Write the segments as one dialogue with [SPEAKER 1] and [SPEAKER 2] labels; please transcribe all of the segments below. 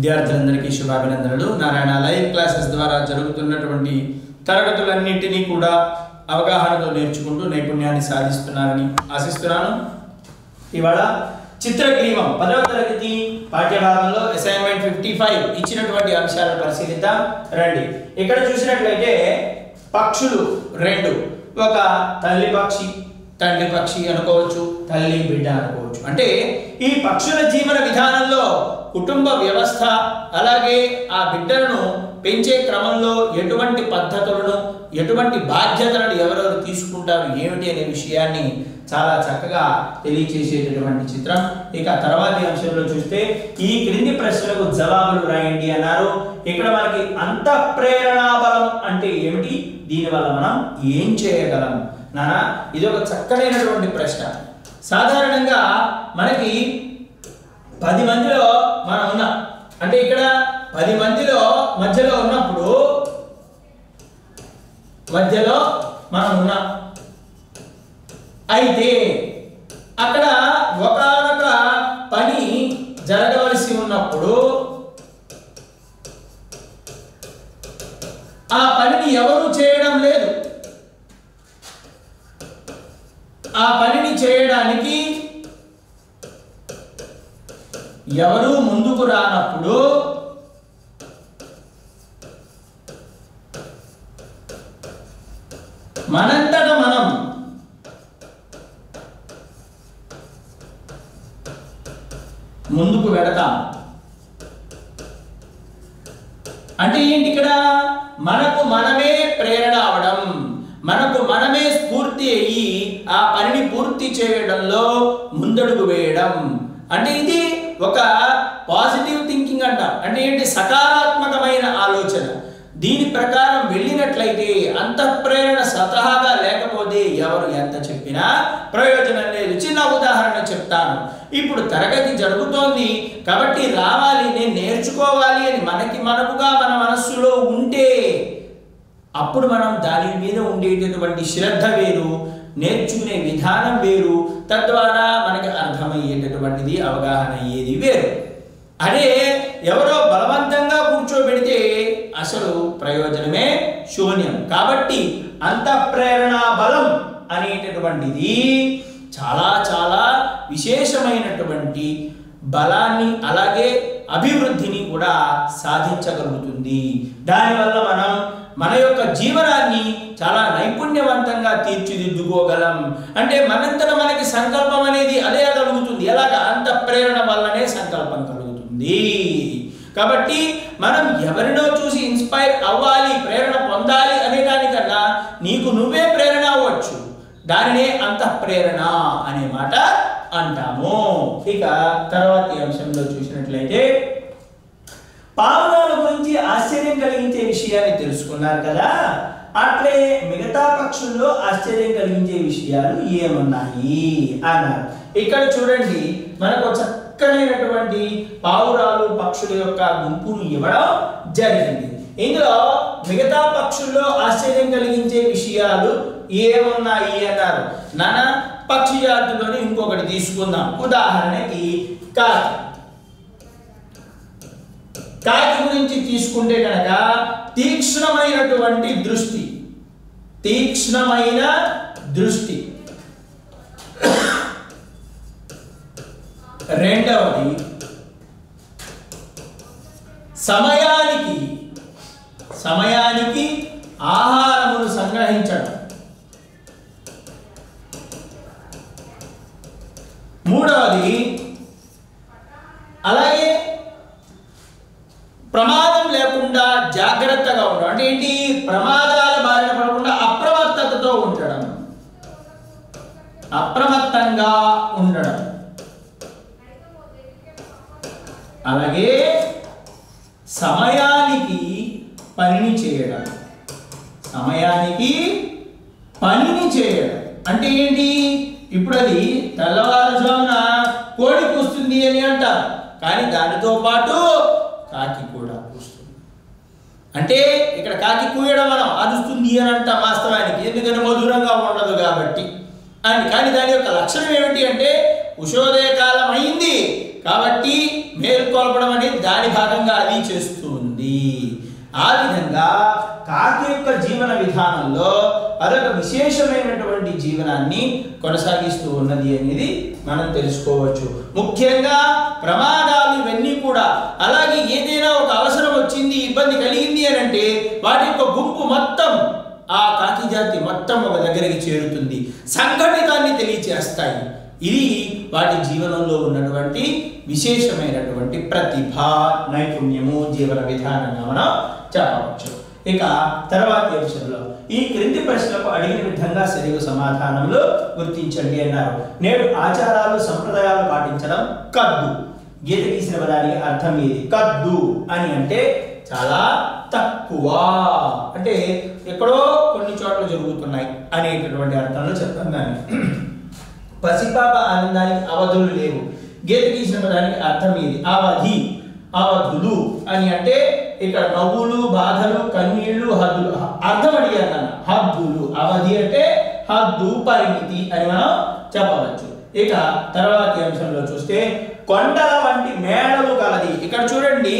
[SPEAKER 1] విద్యార్థులందరికీ శుభాభినందనలు Narayana live classes ద్వారా జరుగుతున్నటువంటి తరగతులన్నింటినీ కూడా అవగాహనతో నేర్చుకుంటూ నైపుణ్యాన్ని సాధిస్తున్నారని ఆశిస్తున్నాను ఇవాళ చిత్రగ్రీవం పదవ తరగతి పాఠ్యభాగంలో అసైన్మెంట్ ఫిఫ్టీ ఫైవ్ ఇచ్చినటువంటి అంశాలను పరిశీలిద్దాం రండి ఇక్కడ చూసినట్లయితే పక్షులు రెండు ఒక తల్లి పక్షి తండ్రి పక్షి అనుకోవచ్చు తల్లి బిడ్డ అనుకోవచ్చు అంటే ఈ పక్షుల జీవన విధానంలో కుటుంబ వ్యవస్థ అలాగే ఆ బిడ్డలను పెంచే క్రమంలో ఎటువంటి పద్ధతులను ఎటువంటి బాధ్యతలను ఎవరెవరు తీసుకుంటారు ఏమిటి అనే విషయాన్ని చాలా చక్కగా తెలియచేసేటటువంటి చిత్రం ఇక తర్వాతి అంశంలో చూస్తే ఈ క్రింది ప్రశ్నలకు జవాబులు రాయండి అన్నారు ఇక్కడ మనకి అంత ప్రేరణా బలం అంటే ఏమిటి దీనివల్ల మనం ఏం చేయగలం నానా ఇది ఒక చక్కనైనటువంటి ప్రశ్న సాధారణంగా మనకి పది మందిలో మనం ఉన్నాం అంటే ఇక్కడ పది మందిలో మధ్యలో ఉన్నప్పుడు మధ్యలో మనం ఉన్నాం అయితే అక్కడ ఒకనొక పని జరగవలసి ఉన్నప్పుడు ఆ పనిని ఎవరు చేయడం లేదు ఆ పనిని చేయడానికి ఎవరు ముందుకు రానప్పుడు మనంతట మనం ముందుకు వెడతాం అంటే ఏంటి ఇక్కడ మనకు మనమే ప్రేరణ అవడం మనకు మనమే స్ఫూర్తి అయ్యి ఆ పనిని పూర్తి చేయడంలో ముందడుగు వేయడం అంటే ఇది ఒక పాజిటివ్ థింకింగ్ అంటాం అంటే ఏంటి సకారాత్మకమైన ఆలోచన దీని ప్రకారం వెళ్ళినట్లయితే అంతఃప్రేరణ స్వతహాగా లేకపోతే ఎవరు ఎంత చెప్పినా ప్రయోజనం లేదు చిన్న ఉదాహరణ చెప్తాను ఇప్పుడు తరగతి జరుగుతోంది కాబట్టి రావాలి నేను నేర్చుకోవాలి అని మనకి మనకుగా మన మనస్సులో ఉంటే అప్పుడు మనం దాని మీద ఉండేటటువంటి శ్రద్ధ వేరు నేర్చుకునే విధానం వేరు తద్వారా మనకి అర్థమయ్యేటటువంటిది అవగాహన అయ్యేది వేరు అదే ఎవరో బలవంతంగా కూర్చోబెడితే అసలు ప్రయోజనమే శూన్యం కాబట్టి అంతఃప్రేరణ బలం అనేటటువంటిది చాలా చాలా విశేషమైనటువంటి బలాన్ని అలాగే అభివృద్ధిని కూడా సాధించగలుగుతుంది దానివల్ల మనం మన యొక్క జీవనాన్ని చాలా నైపుణ్యవంతంగా తీర్చిదిద్దుకోగలం అంటే మనంతట మనకి సంకల్పం అనేది అదే కలుగుతుంది ఎలాగ అంత ప్రేరణ వల్లనే సంకల్పం కలుగుతుంది కాబట్టి మనం ఎవరినో చూసి ఇన్స్పైర్ అవ్వాలి ప్రేరణ పొందాలి అనే దానికన్నా నీకు నువ్వే ప్రేరణ అవ్వచ్చు దానినే అంత ప్రేరణ అనే మాట అంటాము ఇక తర్వాతి అంశంలో చూసినట్లయితే పావురాల గురించి ఆశ్చర్యం కలిగించే విషయాన్ని తెలుసుకున్నారు కదా అట్లే మిగతా పక్షుల్లో ఆశ్చర్యం కలిగించే విషయాలు ఏమున్నాయి అన్నారు ఇక్కడ చూడండి మనకు చక్కనైనటువంటి పావురాలు పక్షుల యొక్క గుంపును ఇవ్వడం జరిగింది ఇందులో మిగతా పక్షుల్లో ఆశ్చర్యం కలిగించే విషయాలు ఏమున్నాయి అన్నారు నానా పక్షి జాతుల్లోని ఇంకొకటి తీసుకుందాం ఉదాహరణకి కాకి కాకి గురించి తీసుకుంటే కనుక తీక్ష్ణమైనటువంటి దృష్టి తీక్ష్ణమైన దృష్టి రెండవది సమయానికి సమయానికి ఆహారమును సంగ్రహించడం మూడవది అలాగే ప్రమాదం లేకుండా జాగ్రత్తగా ఉండడం అంటే ఏంటి ప్రమాదాల బారిన పడకుండా అప్రమత్తతతో ఉండడం అప్రమత్తంగా ఉండడం అలాగే సమయానికి పనిని చేయడం సమయానికి పనిని చేయడం అంటే ఏంటి ఇప్పుడు అది తెల్లవారుజామున కోడి కూస్తుంది అని అంటారు కానీ దానితో పాటు కాకి కూడా కూస్తుంది అంటే ఇక్కడ కాకి కూయడం మనం అరుస్తుంది అని అంటాం వాస్తవానికి ఎందుకంటే మధురంగా ఉండదు కాబట్టి అని కానీ దాని యొక్క లక్షణం ఏమిటి అంటే ఉషోదయ కాలం అయింది కాబట్టి మేల్కో మేల్కొల్పడం అనేది దాని భాగంగా అది చేస్తుంది ఆ విధంగా కాకి యొక్క జీవన విధానంలో అదొక విశేషమైనటువంటి జీవనాన్ని కొనసాగిస్తూ ఉన్నది అనేది మనం తెలుసుకోవచ్చు ముఖ్యంగా ప్రమాదాలు ఇవన్నీ కూడా అలాగే ఏదైనా ఒక అవసరం వచ్చింది ఇబ్బంది కలిగింది అని అంటే వాటి యొక్క గుంపు మొత్తం ఆ కాకి జాతి మొత్తం ఒక దగ్గరికి చేరుతుంది సంఘటితాన్ని తెలియచేస్తాయి ఇది వాటి జీవనంలో ఉన్నటువంటి విశేషమైనటువంటి ప్రతిభ నైపుణ్యము జీవన విధానంగా మనం చెప్పవచ్చు ఇక తర్వాతి అంశంలో ఈ క్రింది ప్రశ్నలకు అడిగిన విధంగా సరిగు సమాధానంలో గుర్తించండి అన్నారు నేడు ఆచారాలు సంప్రదాయాలు పాటించడం కద్దు గీత గీసిన పదానికి అర్థం ఏది కద్దు అని అంటే చాలా తక్కువ అంటే ఎక్కడో కొన్ని చోట్ల జరుగుతున్నాయి అనేటటువంటి అర్థంలో చెప్తాం దాన్ని పసిపాప ఆనందానికి అవధులు లేవు గీత గీసిన పదానికి అర్థం ఇది అవధి అవధులు అని అంటే ఇక్కడ నవ్వులు బాధలు కన్నీళ్లు హద్దులు అర్థం అడిగారు నన్ను హద్దులు అవధి అంటే హద్దు పరిమితి అని మనం చెప్పవచ్చు ఇక తర్వాతి అంశంలో చూస్తే కొండల వంటి మేడలు కలది ఇక్కడ చూడండి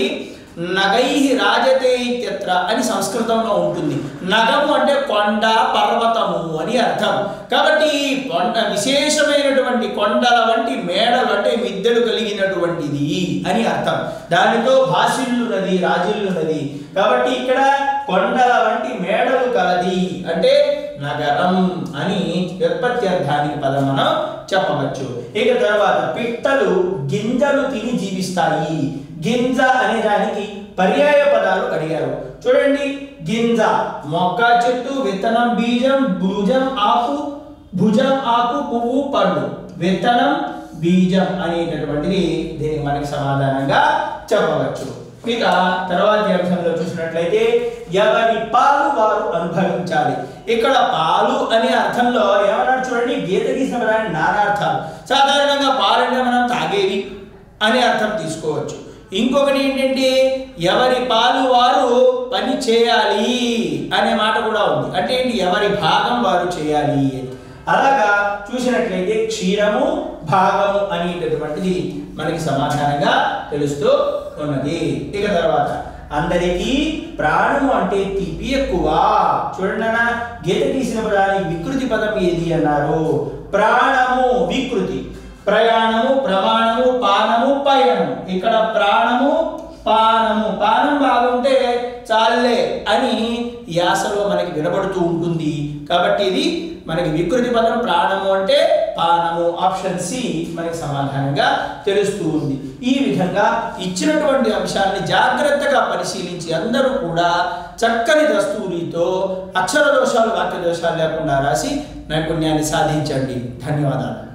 [SPEAKER 1] నగై రాజతే ఇత్యత్ర అని సంస్కృతంలో ఉంటుంది నగము అంటే కొండ పర్వతము అని అర్థం కాబట్టి ఈ కొండ విశేషమైనటువంటి కొండల వంటి మేడలు అంటే మిద్దెలు కలిగినటువంటిది అని అర్థం దానితో భాషిల్లున్నది రాజిల్లున్నది కాబట్టి ఇక్కడ కొండల వంటి మేడలు కలది అంటే నగరం అని వ్యుత్పత్త్యర్థానికి పదం మనం చెప్పవచ్చు ఇక తర్వాత పిట్టలు గింజలు తిని జీవిస్తాయి గింజ అనే దానికి పర్యాయ పదాలు అడిగారు చూడండి గింజ మొక్క చెట్టు విత్తనం బీజం భుజం ఆకు భుజం ఆకు పువ్వు పండు విత్తనం బీజం అనేటటువంటిది దీనికి మనకి సమాధానంగా చెప్పవచ్చు ఇక తర్వాతి అంశంలో చూసినట్లయితే ఎవరి పాలు వారు అనుభవించాలి ఇక్కడ పాలు అనే అర్థంలో ఏమన్నాడు చూడండి గీత గీసిన పదాన్ని నానార్థాలు సాధారణంగా పాలు అంటే మనం తాగేవి అనే అర్థం తీసుకోవచ్చు ఇంకొకటి ఏంటంటే ఎవరి పాలు వారు పని చేయాలి అనే మాట కూడా ఉంది అంటే ఏంటి ఎవరి భాగం వారు చేయాలి అని అలాగా చూసినట్లయితే క్షీరము భాగము అనేటటువంటిది మనకి సమాధానంగా తెలుస్తూ ఉన్నది ఇక తర్వాత అందరికీ ప్రాణము అంటే తీపి ఎక్కువ చూడండి అన్న గీత గీసిన పదానికి వికృతి పదం ఏది అన్నారు ప్రాణము వికృతి ప్రయాణము ప్రమాణము పానము పయనము ఇక్కడ ప్రాణము పానము పానం బాగుంటే చాలే అని యాసలో మనకి వినబడుతూ ఉంటుంది కాబట్టి ఇది మనకి వికృతి పదం ప్రాణము అంటే పానము ఆప్షన్ సి మనకి సమాధానంగా తెలుస్తూ ఉంది ఈ విధంగా ఇచ్చినటువంటి అంశాన్ని జాగ్రత్తగా పరిశీలించి అందరూ కూడా చక్కని దస్తూరితో అక్షర దోషాలు వాక్య దోషాలు లేకుండా రాసి నైపుణ్యాన్ని సాధించండి ధన్యవాదాలు